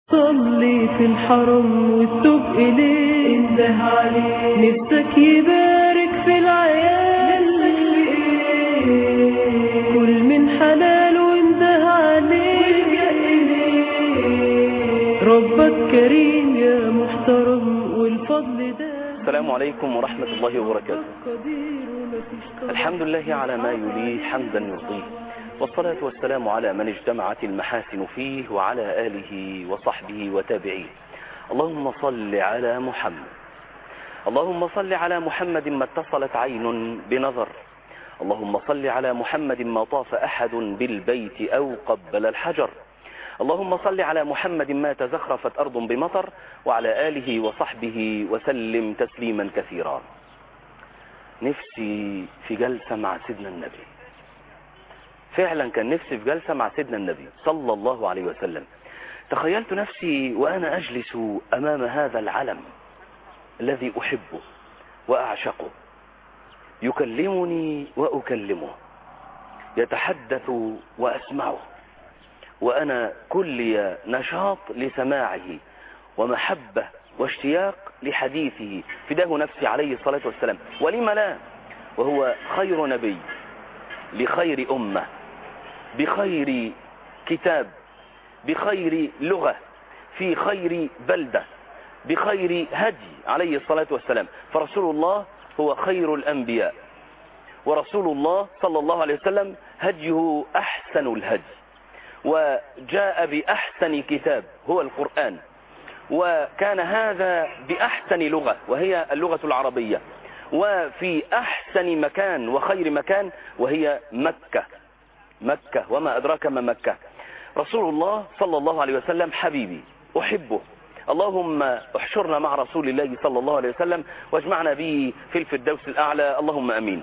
صلي في الحرم واتوب إليه انده عليه نفسك يبارك في العيال كل من حلال وانده عليه ربك كريم يا محترم والفضل ده السلام عليكم ورحمة الله وبركاته قدير ومفيش قدر الحمد لله على ما يليه حمدا يرضيه والصلاة والسلام على من اجتمعت المحاسن فيه وعلى آله وصحبه وتابعيه اللهم صل على محمد اللهم صل على محمد ما اتصلت عين بنظر اللهم صل على محمد ما طاف أحد بالبيت أو قبل الحجر اللهم صل على محمد ما تزخرفت أرض بمطر وعلى آله وصحبه وسلم تسليما كثيرا نفسي في جلسة مع سيدنا النبي فعلا كان نفسي في جلسة مع سيدنا النبي صلى الله عليه وسلم تخيلت نفسي وأنا أجلس أمام هذا العلم الذي أحبه وأعشقه يكلمني وأكلمه يتحدث وأسمعه وأنا كلي نشاط لسماعه ومحبة واشتياق لحديثه فداه نفسي عليه الصلاة والسلام ولم لا وهو خير نبي لخير أمة بخير كتاب بخير لغة في خير بلدة بخير هدي عليه الصلاة والسلام فرسول الله هو خير الأنبياء ورسول الله صلى الله عليه وسلم هديه أحسن الهدي وجاء بأحسن كتاب هو القرآن وكان هذا بأحسن لغة وهي اللغة العربية وفي أحسن مكان وخير مكان وهي مكة مكة وما أدراك ما مكة رسول الله صلى الله عليه وسلم حبيبي أحبه اللهم احشرنا مع رسول الله صلى الله عليه وسلم واجمعنا به في الفردوس الأعلى اللهم أمين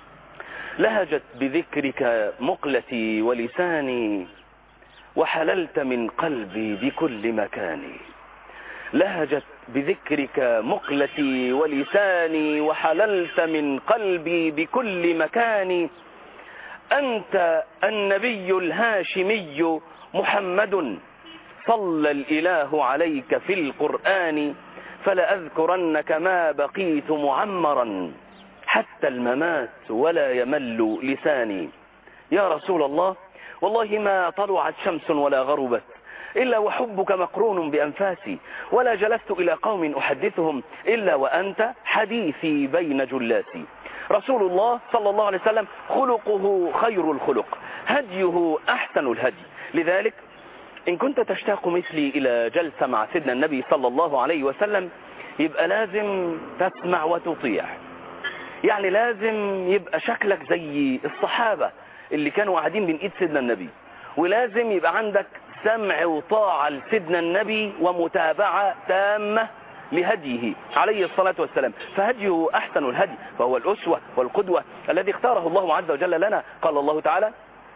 لهجت بذكرك مقلتي ولساني وحللت من قلبي بكل مكان لهجت بذكرك مقلتي ولساني وحللت من قلبي بكل مكان أنت النبي الهاشمي محمد صلى الإله عليك في القرآن فلأذكرنك ما بقيت معمرا حتى الممات ولا يمل لساني يا رسول الله والله ما طلعت شمس ولا غربت إلا وحبك مقرون بأنفاسي ولا جلست إلى قوم أحدثهم إلا وأنت حديثي بين جلاتي رسول الله صلى الله عليه وسلم خلقه خير الخلق هديه أحسن الهدي لذلك إن كنت تشتاق مثلي إلى جلسة مع سيدنا النبي صلى الله عليه وسلم يبقى لازم تسمع وتطيع يعني لازم يبقى شكلك زي الصحابة اللي كانوا قاعدين بين ايد سيدنا النبي ولازم يبقى عندك سمع وطاعة لسيدنا النبي ومتابعة تامة لهديه عليه الصلاة والسلام فهديه أحسن الهدي فهو الأسوة والقدوة الذي اختاره الله عز وجل لنا قال الله تعالى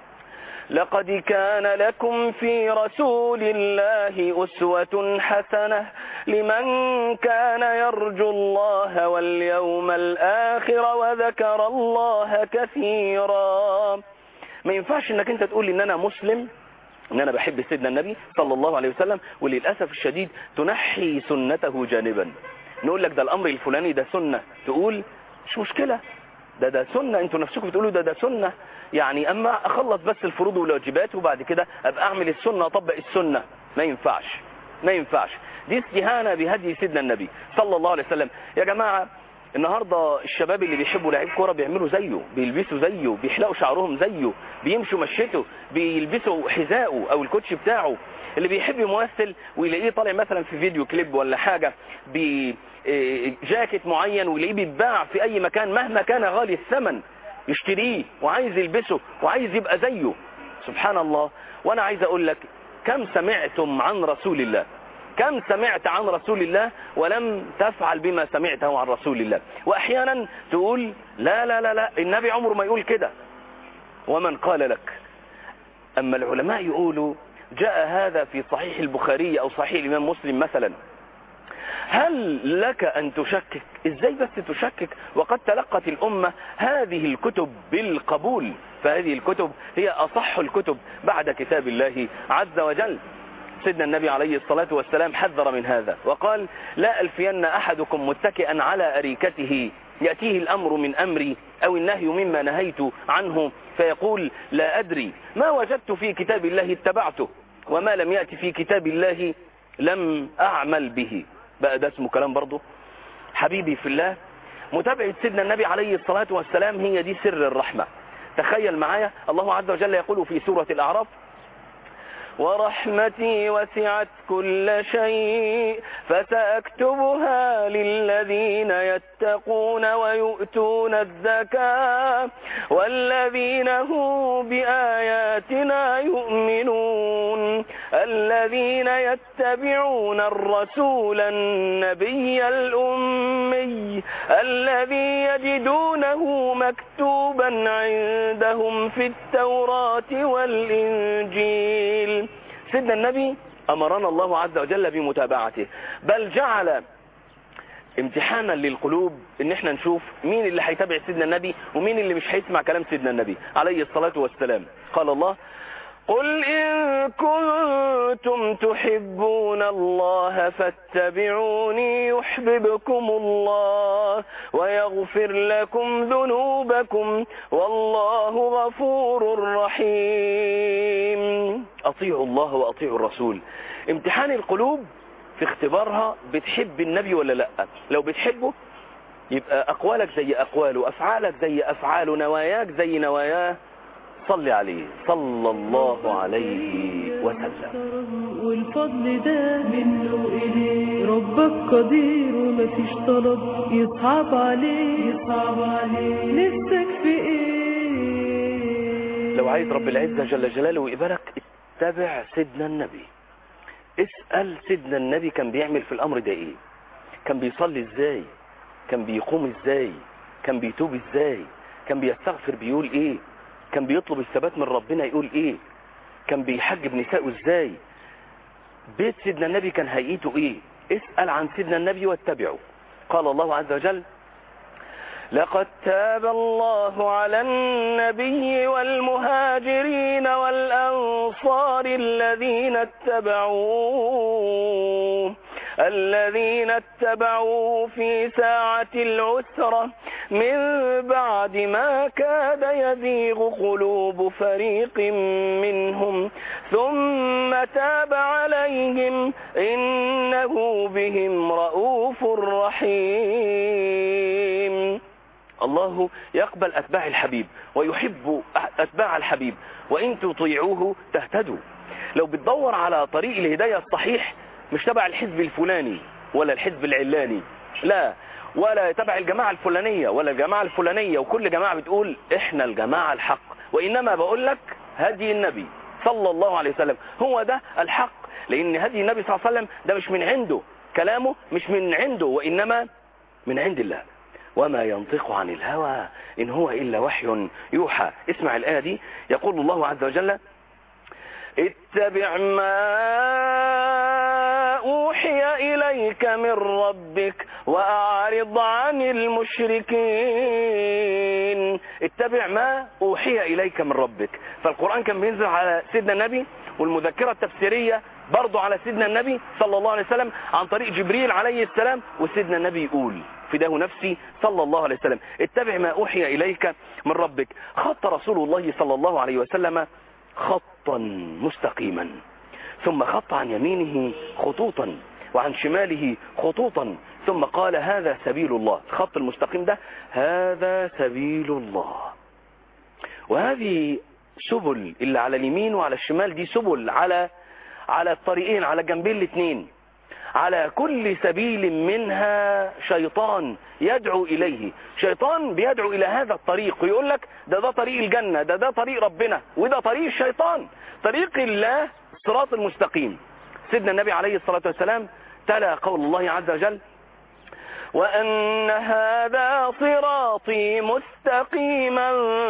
لقد كان لكم في رسول الله أسوة حسنة لمن كان يرجو الله واليوم الآخر وذكر الله كثيرا ما ينفعش انك انت تقول ان انا مسلم ان انا بحب سيدنا النبي صلى الله عليه وسلم وللأسف الشديد تنحي سنته جانبا نقول لك ده الامر الفلاني ده سنة تقول مش مشكلة ده ده سنة انتوا نفسكم بتقولوا ده ده سنة يعني اما اخلص بس الفروض والواجبات وبعد كده ابقى اعمل السنة اطبق السنة ما ينفعش ما ينفعش دي استهانة بهدي سيدنا النبي صلى الله عليه وسلم يا جماعة النهاردة الشباب اللي بيحبوا لعيب كورة بيعملوا زيه بيلبسوا زيه بيحلقوا شعرهم زيه بيمشوا مشيته بيلبسوا حذاءه او الكوتش بتاعه اللي بيحب يمثل ويلاقيه طالع مثلا في فيديو كليب ولا حاجة بجاكيت معين ويلاقيه بيتباع في اي مكان مهما كان غالي الثمن يشتريه وعايز يلبسه وعايز يبقى زيه سبحان الله وانا عايز اقول لك كم سمعتم عن رسول الله كم سمعت عن رسول الله ولم تفعل بما سمعته عن رسول الله واحيانا تقول لا لا لا لا النبي عمره ما يقول كده ومن قال لك اما العلماء يقولوا جاء هذا في صحيح البخاري او صحيح الامام مسلم مثلا هل لك أن تشكك إزاي بس تشكك وقد تلقت الأمة هذه الكتب بالقبول فهذه الكتب هي أصح الكتب بعد كتاب الله عز وجل سيدنا النبي عليه الصلاة والسلام حذر من هذا وقال لا ألفين أحدكم متكئا على أريكته يأتيه الأمر من أمري أو النهي مما نهيت عنه فيقول لا أدري ما وجدت في كتاب الله اتبعته وما لم يأتي في كتاب الله لم أعمل به بقى ده اسمه كلام برضه حبيبي في الله متابعة سيدنا النبي عليه الصلاة والسلام هي دي سر الرحمة تخيل معايا الله عز وجل يقول في سورة الأعراف ورحمتي وسعت كل شيء فسأكتبها للذين يتقون ويؤتون الزكاة والذين هم بآياتنا يؤمنون الذين يتبعون الرسول النبي الأمي الذي يجدونه مكتوبا عندهم في التوراة والإنجيل سيدنا النبي أمرنا الله عز وجل بمتابعته بل جعل امتحانا للقلوب ان احنا نشوف مين اللي هيتابع سيدنا النبي ومين اللي مش هيسمع كلام سيدنا النبي عليه الصلاة والسلام قال الله قل إن كنتم تحبون الله فاتبعوني يحببكم الله ويغفر لكم ذنوبكم والله غفور رحيم أطيعوا الله وأطيعوا الرسول امتحان القلوب في اختبارها بتحب النبي ولا لا لو بتحبه يبقى أقوالك زي أقواله أفعالك زي أفعاله نواياك زي نواياه صل عليه صلى الله عليه وسلم والفضل ده منه إليه ربك قدير ومفيش طلب يصعب عليه يصعب عليه نفسك في ايه لو عايز رب العزة جل جلاله يقبلك اتبع سيدنا النبي اسأل سيدنا النبي كان بيعمل في الأمر ده ايه كان بيصلي ازاي كان بيقوم ازاي كان بيتوب ازاي كان بيستغفر بيقول ايه كان بيطلب الثبات من ربنا يقول ايه كان بيحجب نسائه ازاي بيت سيدنا النبي كان هيئته ايه اسأل عن سيدنا النبي واتبعه قال الله عز وجل لقد تاب الله على النبي والمهاجرين والأنصار الذين اتبعوه الذين اتبعوه في ساعة العسرة من بعد ما كاد يزيغ قلوب فريق منهم ثم تاب عليهم إنه بهم رؤوف رحيم الله يقبل أتباع الحبيب ويحب أتباع الحبيب وإن تطيعوه تهتدوا لو بتدور على طريق الهداية الصحيح مش تبع الحزب الفلاني ولا الحزب العلاني لا ولا تبع الجماعة الفلانية ولا الجماعة الفلانية وكل جماعة بتقول احنا الجماعة الحق وإنما بقول لك هدي النبي صلى الله عليه وسلم هو ده الحق لأن هدي النبي صلى الله عليه وسلم ده مش من عنده كلامه مش من عنده وإنما من عند الله وما ينطق عن الهوى إن هو إلا وحي يوحى اسمع الآية دي يقول الله عز وجل اتبع ما أوحي إليك من ربك وأعرض عن المشركين اتبع ما أوحي إليك من ربك فالقرآن كان بينزل على سيدنا النبي والمذكرة التفسيرية برضو على سيدنا النبي صلى الله عليه وسلم عن طريق جبريل عليه السلام وسيدنا النبي يقول فداه نفسي صلى الله عليه وسلم اتبع ما أوحي إليك من ربك خط رسول الله صلى الله عليه وسلم خطا مستقيما ثم خط عن يمينه خطوطا وعن شماله خطوطا ثم قال هذا سبيل الله الخط المستقيم ده هذا سبيل الله وهذه سبل اللي على اليمين وعلى الشمال دي سبل على على الطريقين على الجنبين الاثنين على كل سبيل منها شيطان يدعو إليه شيطان بيدعو إلى هذا الطريق ويقول لك ده ده طريق الجنة ده ده طريق ربنا وده طريق الشيطان طريق الله الصراط المستقيم سيدنا النبي عليه الصلاة والسلام تلا قول الله عز وجل وأن هذا صراطي مستقيما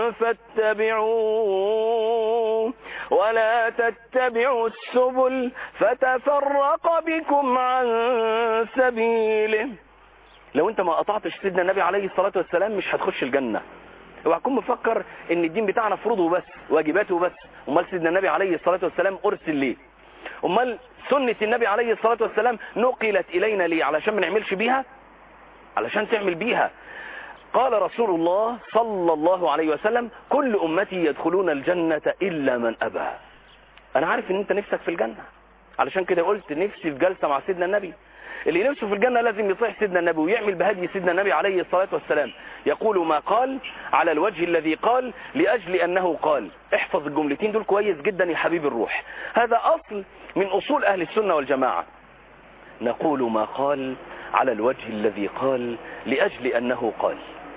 فاتبعوه ولا تتبعوا السبل فتفرق بكم عن سبيله لو انت ما قطعتش سيدنا النبي عليه الصلاة والسلام مش هتخش الجنة اوعى تكون مفكر ان الدين بتاعنا فروضه بس واجباته بس امال سيدنا النبي عليه الصلاة والسلام ارسل ليه امال سنة النبي عليه الصلاة والسلام نقلت الينا ليه علشان ما نعملش بيها علشان تعمل بيها قال رسول الله صلى الله عليه وسلم كل امتي يدخلون الجنة الا من ابى انا عارف ان انت نفسك في الجنة علشان كده قلت نفسي في جلسة مع سيدنا النبي اللي نفسه في الجنة لازم يطيع سيدنا النبي ويعمل بهدي سيدنا النبي عليه الصلاة والسلام يقول ما قال على الوجه الذي قال لأجل أنه قال احفظ الجملتين دول كويس جدا يا حبيب الروح هذا أصل من أصول أهل السنة والجماعة نقول ما قال على الوجه الذي قال لأجل أنه قال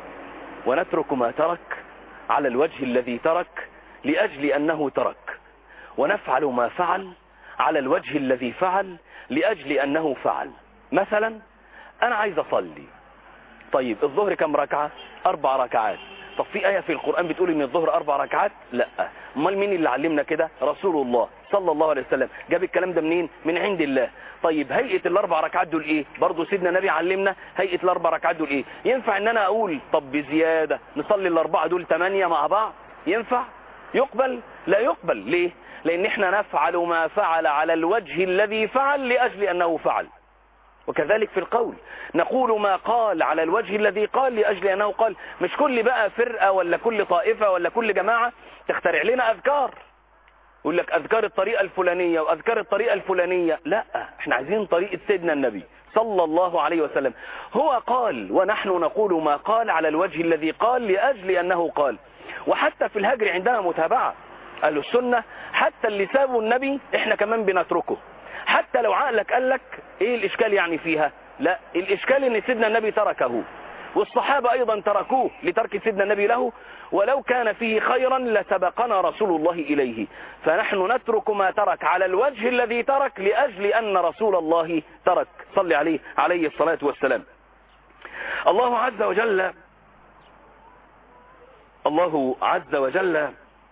ونترك ما ترك على الوجه الذي ترك لأجل أنه ترك ونفعل ما فعل على الوجه الذي فعل لأجل أنه فعل مثلا أنا عايز أصلي طيب الظهر كم ركعة أربع ركعات طب في آية في القرآن بتقول إن الظهر أربع ركعات لا امال مين اللي علمنا كده رسول الله صلى الله عليه وسلم جاب الكلام ده منين من عند الله طيب هيئة الأربع ركعات دول إيه برضو سيدنا النبي علمنا هيئة الأربع ركعات دول إيه ينفع إن أنا أقول طب بزيادة نصلي الأربعة دول ثمانية مع بعض ينفع يقبل لا يقبل ليه لأن احنا نفعل ما فعل على الوجه الذي فعل لأجل أنه فعل وكذلك في القول نقول ما قال على الوجه الذي قال لأجل أنه قال مش كل بقى فرقة ولا كل طائفة ولا كل جماعة تخترع لنا أذكار يقول لك أذكار الطريقة الفلانية وأذكار الطريقة الفلانية لا احنا عايزين طريقة سيدنا النبي صلى الله عليه وسلم هو قال ونحن نقول ما قال على الوجه الذي قال لأجل أنه قال وحتى في الهجر عندنا متابعة قالوا السنة حتى اللي سابوا النبي احنا كمان بنتركه حتى لو عقلك قال لك ايه الاشكال يعني فيها لا الاشكال ان سيدنا النبي تركه والصحابة ايضا تركوه لترك سيدنا النبي له ولو كان فيه خيرا لسبقنا رسول الله اليه فنحن نترك ما ترك على الوجه الذي ترك لاجل ان رسول الله ترك صلي عليه عليه الصلاة والسلام الله عز وجل الله عز وجل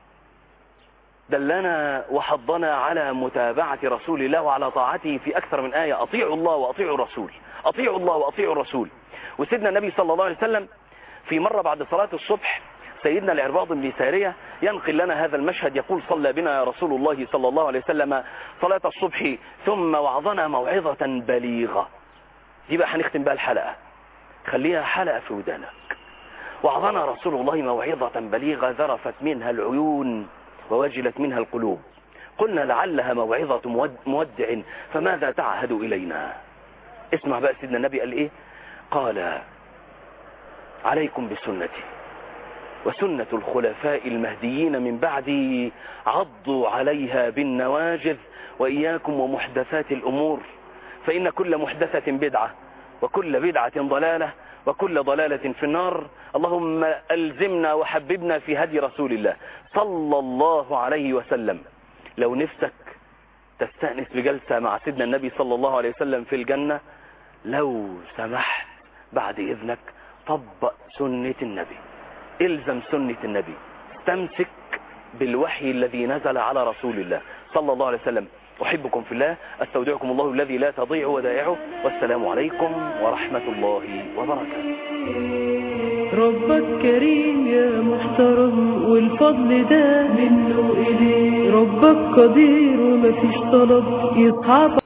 دلنا وحضنا على متابعة رسول الله وعلى طاعته في أكثر من آية أطيعوا الله وأطيعوا الرسول أطيعوا الله وأطيعوا الرسول وسيدنا النبي صلى الله عليه وسلم في مرة بعد صلاة الصبح سيدنا العرباض بن سارية ينقل لنا هذا المشهد يقول صلى بنا رسول الله صلى الله عليه وسلم صلاة الصبح ثم وعظنا موعظة بليغة دي بقى هنختم بها الحلقة خليها حلقة في ودانك وعظنا رسول الله موعظة بليغة ذرفت منها العيون ووجلت منها القلوب قلنا لعلها موعظة مودع فماذا تعهد إلينا اسمع بقى سيدنا النبي قال إيه قال عليكم بسنتي وسنة الخلفاء المهديين من بعدي عضوا عليها بالنواجذ وإياكم ومحدثات الأمور فإن كل محدثة بدعة وكل بدعة ضلالة وكل ضلالة في النار اللهم ألزمنا وحببنا في هدي رسول الله صلى الله عليه وسلم لو نفسك تستأنس بجلسة مع سيدنا النبي صلى الله عليه وسلم في الجنة لو سمحت بعد إذنك طبق سنة النبي الزم سنة النبي استمسك بالوحي الذي نزل على رسول الله صلى الله عليه وسلم أحبكم في الله أستودعكم الله الذي لا تضيع ودائعه والسلام عليكم ورحمة الله وبركاته ربك كريم يا محترم والفضل ده منه إليه ربك قدير ومفيش طلب يصعب